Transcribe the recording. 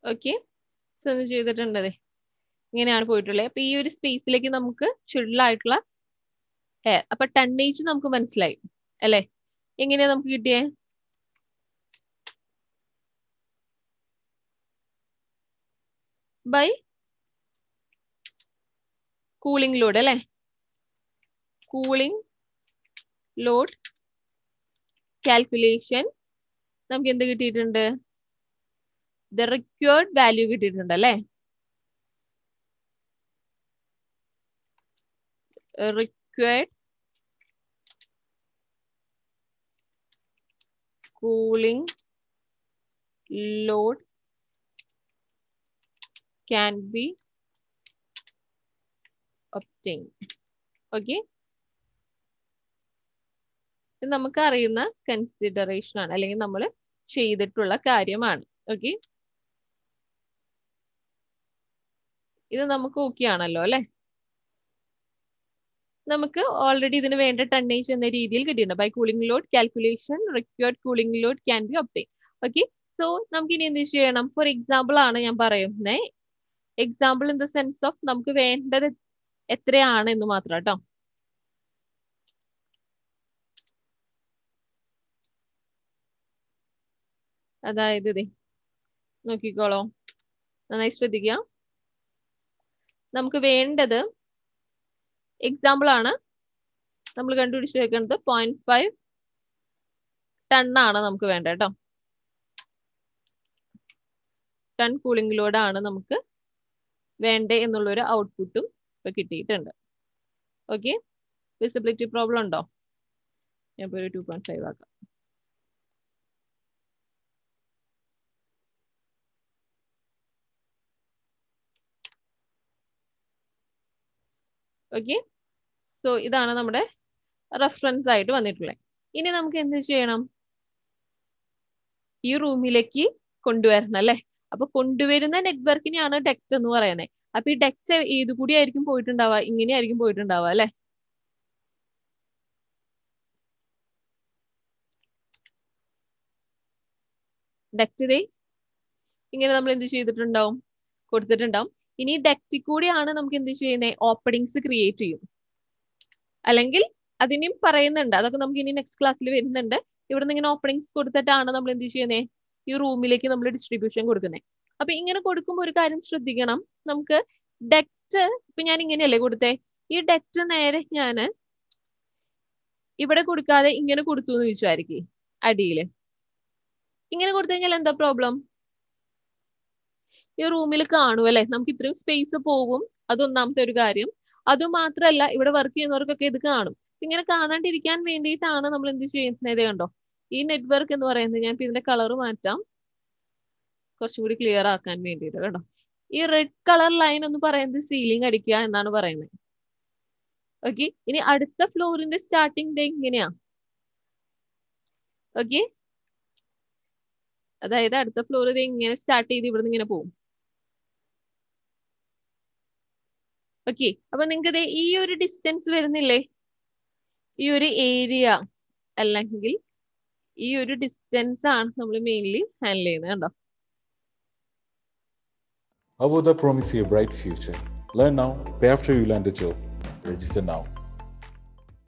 Okay so ഒന്ന് ചെയ്തിട്ടുണ്ടതേ ഇങ്ങനെയാണ് പോയിട്ടുള്ളത് അപ്പൊ ഈ ഒരു സ്പേസിലേക്ക് നമുക്ക് ചുള്ളായിട്ടുള്ള എയർ അപ്പൊ ടണ്ണേജ് നമുക്ക് മനസ്സിലായി അല്ലെ എങ്ങനെയാ നമുക്ക് കിട്ടിയേ ബൈ കൂളിംഗ് ലോഡ് അല്ലെ കൂളിംഗ് ലോഡ് കാൽക്കുലേഷൻ നമുക്ക് എന്ത് കിട്ടിയിട്ടുണ്ട് ദ റിക്വേർഡ് വാല്യൂ കിട്ടിയിട്ടുണ്ട് അല്ലെ required cooling load can be obtained. Okay. ഇത് നമുക്ക് അറിയുന്ന കൺസിഡറേഷൻ ആണ് അല്ലെങ്കിൽ നമ്മൾ ചെയ്തിട്ടുള്ള കാര്യമാണ് ഓക്കെ ഇത് നമുക്ക് ഓക്കെ ആണല്ലോ അല്ലെ നമുക്ക് ഓൾറെഡി ഇതിന് വേണ്ട ടണ്ണേജ് എന്ന രീതിയിൽ കിട്ടിയിട്ടുണ്ട് by cooling load calculation required cooling load can be obtain okay so നമുക്ക് ഇനി എന്ത് ചെയ്യണം ഫോർ എക്സാമ്പിൾ ആണ് ഞാൻ പറയുന്നത് example in the sense of നമുക്ക് വേണ്ടത് എത്രയാണ് എന്ന് മാത്രം കേട്ടോ അതായത് ഇതേ നോക്കിക്കോളോ നന്നായി ശ്രദ്ധിക്കുക നമുക്ക് വേണ്ടത് എക്സാമ്പിൾ ആണ് നമ്മൾ കണ്ടുപിടിച്ച് വെക്കുന്നത് പോയിന്റ് ഫൈവ് ടണ്ണാണ് നമുക്ക് വേണ്ടത് കേട്ടോ ടൺ കൂളിംഗ് ലോഡാണ് നമുക്ക് വേണ്ടേ എന്നുള്ളൊരു ഔട്ട്പുട്ടും ഇപ്പൊ കിട്ടിയിട്ടുണ്ട് ഓക്കെ വിസിബിലിറ്റി പ്രോബ്ലം ഉണ്ടോ ഞാൻ ഇപ്പോൾ ഒരു ടു പോയിന്റ് ഫൈവ് ആക്കാം ഓക്കെ സോ ഇതാണ് നമ്മുടെ റെഫറൻസ് ആയിട്ട് വന്നിട്ടുള്ളത് ഇനി നമുക്ക് എന്ത് ചെയ്യണം ഈ റൂമിലേക്ക് കൊണ്ടുവരണം അല്ലെ അപ്പൊ കൊണ്ടുവരുന്ന നെറ്റ്വർക്കിനെയാണ് ഡെക്റ്റ് എന്ന് പറയുന്നത് അപ്പൊ ഈ ഡെക്റ്റ് ഏത് കൂടി ആയിരിക്കും പോയിട്ടുണ്ടാവുക ഇങ്ങനെയായിരിക്കും പോയിട്ടുണ്ടാവുക അല്ലെ ഡെക്റ്റ് ദേ ഇങ്ങനെ നമ്മൾ എന്ത് ചെയ്തിട്ടുണ്ടാവും കൊടുത്തിട്ടുണ്ടാവും ഇനി ഡെക്റ്റിൽ കൂടിയാണ് നമുക്ക് എന്ത് ചെയ്യുന്നത് ഓപ്പണിങ്സ് ക്രിയേറ്റ് ചെയ്യും അല്ലെങ്കിൽ അതിനും പറയുന്നുണ്ട് അതൊക്കെ നമുക്ക് ഇനി നെക്സ്റ്റ് ക്ലാസ്സിൽ വരുന്നുണ്ട് ഇവിടെ നിന്ന് ഇങ്ങനെ ഓപ്പണിങ്സ് കൊടുത്തിട്ടാണ് നമ്മൾ എന്ത് ചെയ്യുന്നത് ഈ റൂമിലേക്ക് നമ്മൾ ഡിസ്ട്രിബ്യൂഷൻ കൊടുക്കുന്നത് അപ്പൊ ഇങ്ങനെ കൊടുക്കുമ്പോൾ ഒരു കാര്യം ശ്രദ്ധിക്കണം നമുക്ക് ഡെക്റ്റ് ഇപ്പൊ ഞാൻ ഇങ്ങനെയല്ലേ കൊടുത്തേ ഈ ഡെക്റ്റ് നേരെ ഞാൻ ഇവിടെ കൊടുക്കാതെ ഇങ്ങനെ കൊടുത്തു എന്ന് വിചാരിക്കും അടിയില് ഇങ്ങനെ കൊടുത്തു കഴിഞ്ഞാൽ എന്താ പ്രോബ്ലം ഈ റൂമിൽ കാണും അല്ലെ നമുക്ക് ഇത്രയും സ്പേസ് പോവും അതൊന്നാമത്തെ ഒരു കാര്യം അതുമാത്രല്ല ഇവിടെ വർക്ക് ചെയ്യുന്നവർക്കൊക്കെ ഇത് കാണും ഇങ്ങനെ കാണാണ്ടിരിക്കാൻ വേണ്ടിയിട്ടാണ് നമ്മൾ എന്ത് ചെയ്യുന്നത് കണ്ടോ ഈ നെറ്റ്വർക്ക് എന്ന് പറയുന്നത് ഞാൻ ഇതിന്റെ കളർ മാറ്റാം കുറച്ചും കൂടി ക്ലിയർ ആക്കാൻ വേണ്ടിയിട്ട് കേട്ടോ ഈ റെഡ് കളർ ലൈൻ എന്ന് പറയുന്നത് സീലിംഗ് അടിക്കുക എന്നാണ് പറയുന്നത് ഓക്കെ ഇനി അടുത്ത ഫ്ലോറിന്റെ സ്റ്റാർട്ടിംഗ് ഡേ ഇങ്ങനെയാ ഓക്കെ അതായത് അടുത്ത ഫ്ലോർ ഇത് ഇങ്ങനെ സ്റ്റാർട്ട് ചെയ്ത് ഇവിടുന്ന് ഇങ്ങനെ പോകും ഓക്കെ അപ്പൊ നിങ്ങൾക്ക് ഈ ഒരു ഡിസ്റ്റൻസ് വരുന്നില്ലേ ഈ ഒരു ഏരിയ അല്ലെങ്കിൽ ഈ ഒരു ഡിസ്റ്റൻസ് ആണ് നമ്മൾ മെയിൻലി ഹാൻഡിൽ ചെയ്യുന്നത് കണ്ടോ Avoda promise you a bright future. Learn now, pay after you land a job. Register now.